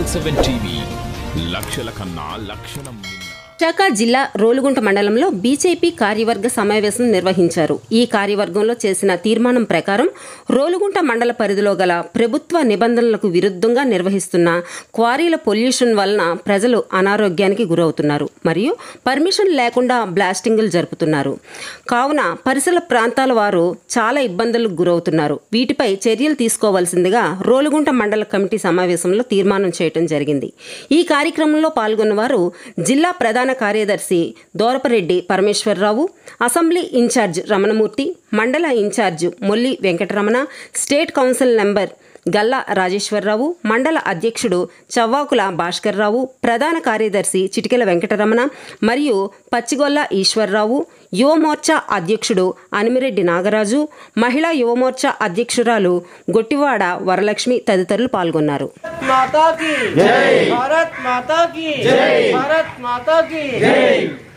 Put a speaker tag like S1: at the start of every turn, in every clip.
S1: Channel seven TV లక్షల కన్నా లక్షణం మిన్న
S2: విశాఖ జిల్లా రోలుగుంట మండలంలో బీజేపీ కార్యవర్గ సమావేశం నిర్వహించారు ఈ కార్యవర్గంలో చేసిన తీర్మానం ప్రకారం రోలుగుంట మండల పరిధిలో గల ప్రభుత్వ నిబంధనలకు విరుద్ధంగా నిర్వహిస్తున్న క్వారీల పొల్యూషన్ వలన ప్రజలు అనారోగ్యానికి గురవుతున్నారు మరియు పర్మిషన్ లేకుండా బ్లాస్టింగులు జరుపుతున్నారు కావున పరిసర ప్రాంతాల వారు చాలా ఇబ్బందులకు గురవుతున్నారు వీటిపై చర్యలు తీసుకోవాల్సిందిగా రోలుగుంట మండల కమిటీ సమావేశంలో తీర్మానం చేయడం జరిగింది ఈ కార్యక్రమంలో పాల్గొన్న వారు జిల్లా ప్రధాన కార్యదర్శి దోరపరెడ్డి పరమేశ్వరరావు అసెంబ్లీ ఇన్ఛార్జ్ రమణమూర్తి మండల incharge Molli Venkataramana state council number Galla Rajeswararao మండల అధ్యక్షుడు చవ్వాకుల భాస్కర్రావు ప్రధాన కార్యదర్శి చిటికెల వెంకటరమణ మరియు పచ్చిగొల్ల ఈశ్వరరావు యువమోర్చా అధ్యక్షుడు అనిమిరెడ్డి నాగరాజు మహిళా యువమోర్చా అధ్యక్షురాలు గొట్టివాడ వరలక్ష్మి తదితరులు పాల్గొన్నారు
S3: माता की जय भारत माता की जय भारत माता की जय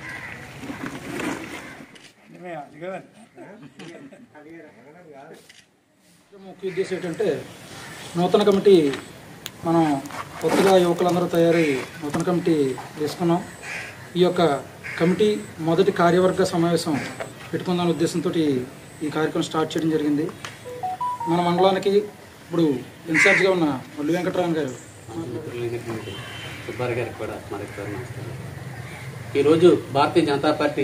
S4: ముఖ్య ఉద్దేశం ఏంటంటే నూతన కమిటీ మనం కొత్తగా యువకులందరూ తయారై నూతన కమిటీ వేసుకున్నాం ఈ యొక్క కమిటీ మొదటి కార్యవర్గ సమావేశం పెట్టుకుందాం ఉద్దేశంతో ఈ కార్యక్రమం స్టార్ట్ చేయడం జరిగింది మన మండలానికి ఇప్పుడు ఇన్ఛార్జ్గా ఉన్న మల్లి వెంకటరామన్ గారు
S5: మిత్రులైనటువంటి సుబ్బారావు గారికి కూడా మరొకసారి నమస్కారం ఈరోజు భారతీయ జనతా పార్టీ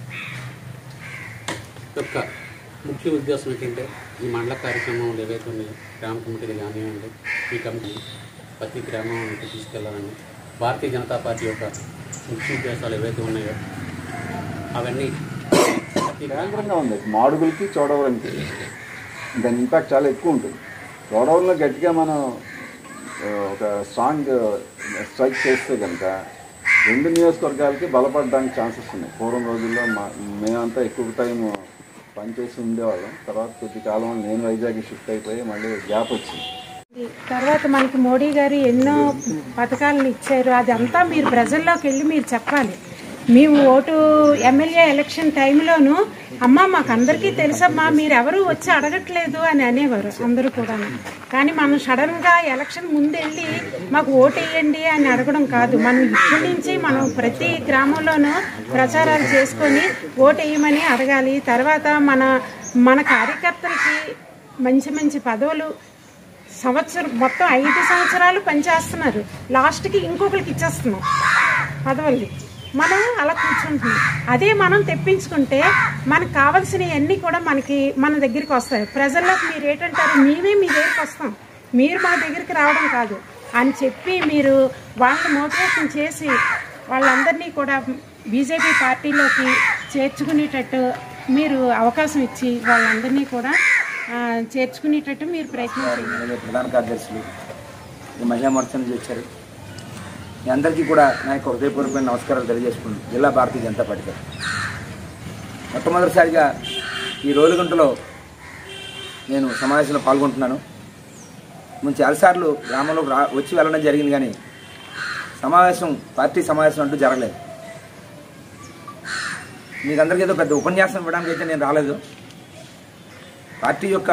S5: యొక్క ముఖ్య ఉద్దేశం ఏంటంటే ఈ మండల కార్యక్రమం ఏవైతే ఉన్నాయో గ్రామ కమిటీలు కానివ్వండి ఈ కమిటీ ప్రతి గ్రామానికి తీసుకెళ్లాలని భారతీయ జనతా పార్టీ యొక్క ముఖ్య ఉద్దేశాలు ఏవైతే ఉన్నాయో అవన్నీ ప్రతి గ్రామ
S6: భయంకరంగా ఉంది మాడుగులకి చోడవరంకి దాని ఇంపాక్ట్ చాలా ఎక్కువ ఉంటుంది చోడవరంలో గట్టిగా మనం ఆ, ఒక స్ట్రాంగ్ స్ట్రైక్ చేస్తే కనుక రెండు నియోజకవర్గాలకి బలపడడానికి ఛాన్సెస్ ఉన్నాయి పూర్వం రోజుల్లో మా మేమంతా ఎక్కువ టైం పనిచేసి ఉండేవాళ్ళం తర్వాత కొద్ది కాలం నేను వైజాగ్ షిఫ్ట్ అయిపోయి మళ్ళీ గ్యాప్ వచ్చింది
S7: తర్వాత మనకి మోడీ గారు ఎన్నో పథకాలను ఇచ్చారు అదంతా మీరు ప్రజల్లోకి వెళ్ళి మీరు చెప్పాలి మేము ఓటు ఎమ్మెల్యే ఎలక్షన్ టైంలోను అమ్మ మాకు అందరికీ తెలుసమ్మా మీరు ఎవరు వచ్చి అడగట్లేదు అని అనేవారు అందరూ కూడా కానీ మనం సడన్గా ఎలక్షన్ ముందు వెళ్ళి మాకు ఓటు వేయండి అని అడగడం కాదు మనం ఇప్పటి నుంచి మనం ప్రతి గ్రామంలోనూ ప్రచారాలు చేసుకొని ఓటు వేయమని అడగాలి తర్వాత మన మన కార్యకర్తలకి మంచి మంచి పదవులు సంవత్సరం మొత్తం ఐదు సంవత్సరాలు పనిచేస్తున్నారు లాస్ట్కి ఇంకొకరికి ఇచ్చేస్తున్నాం పదవుల్ని మనం అలా కూర్చుంటున్నాం అదే మనం తెప్పించుకుంటే మనకు కావాల్సినవన్నీ కూడా మనకి మన దగ్గరికి వస్తాయి ప్రజల్లోకి మీరు ఏంటంటారు మేమే మీ దగ్గరికి వస్తాం మీరు మా దగ్గరికి రావడం కాదు అని చెప్పి మీరు వాళ్ళని మోటివేషన్ చేసి వాళ్ళందరినీ కూడా బీజేపీ పార్టీలోకి చేర్చుకునేటట్టు మీరు అవకాశం ఇచ్చి వాళ్ళందరినీ కూడా ఆ, చేర్చుకునేటట్టు మీరు ప్రయత్నం చేయండి
S8: అలాగే ప్రధాన కార్యదర్శులు ఈ మహిళా మోర్చా నుంచి వచ్చారు మీ అందరికీ కూడా నా యొక్క హృదయపూర్వకమైన నమస్కారాలు తెలియజేసుకుంటున్నాను జిల్లా భారతీయ జనతా పార్టీ తరఫున. మొట్టమొదటిసారిగా ఈ రోలుగుంటలో నేను సమావేశంలో పాల్గొంటున్నాను ముందు చాలాసార్లు గ్రామంలో రా వచ్చి వెళ్ళడం జరిగింది కానీ సమావేశం పార్టీ సమావేశం అంటూ జరగలేదు మీకు అందరికీ ఏదో పెద్ద ఉపన్యాసం ఇవ్వడానికి అయితే నేను రాలేదు పార్టీ యొక్క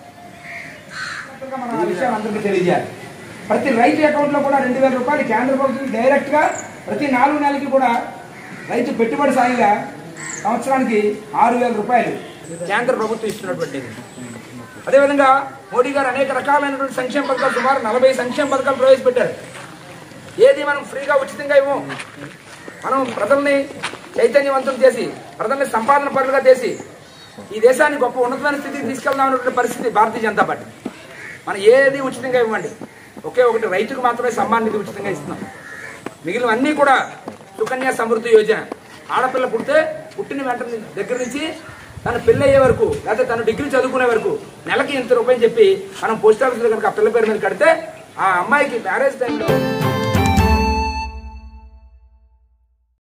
S9: ఈ విషయం అందరికీ తెలియజేయాలి ప్రతి రైతు అకౌంట్లో కూడా రెండు వేల రూపాయలు కేంద్ర ప్రభుత్వం డైరెక్ట్గా ప్రతి నాలుగు నెలలకి కూడా రైతు పెట్టుబడి సాయిగా సంవత్సరానికి ఆరు వేల రూపాయలు కేంద్ర ప్రభుత్వం ఇస్తున్నటువంటిది అదేవిధంగా మోడీ గారు అనేక రకాలైనటువంటి సంక్షేమ పథకాలు సుమారు నలభై సంక్షేమ పథకాలు ప్రవేశపెట్టారు ఏది మనం ఫ్రీగా ఉచితంగా ఇవ్వం మనం ప్రజల్ని చైతన్యవంతం చేసి ప్రజల్ని సంపాదన పరులుగా చేసి ఈ దేశాన్ని గొప్ప ఉన్నతమైన స్థితికి తీసుకెళ్దాం అనేటువంటి పరిస్థితి భారతీయ జనతా పార్టీ మనం ఏది ఉచితంగా ఇవ్వండి ఒకే ఒకటి రైతుకు మాత్రమే సమ్మాన్ నిధి ఉచితంగా ఇస్తున్నాం మిగిలిన అన్నీ కూడా సుకన్య సమృద్ధి యోజన ఆడపిల్ల పుడితే పుట్టిన వెంటనే దగ్గర నుంచి తన పెళ్ళి అయ్యే వరకు లేకపోతే తను డిగ్రీ చదువుకునే వరకు నెలకి ఇంత రూపాయలు చెప్పి మనం పోస్ట్ ఆఫీస్లో కనుక ఆ పిల్ల పేరు మీద కడితే ఆ అమ్మాయికి మ్యారేజ్ టైంలో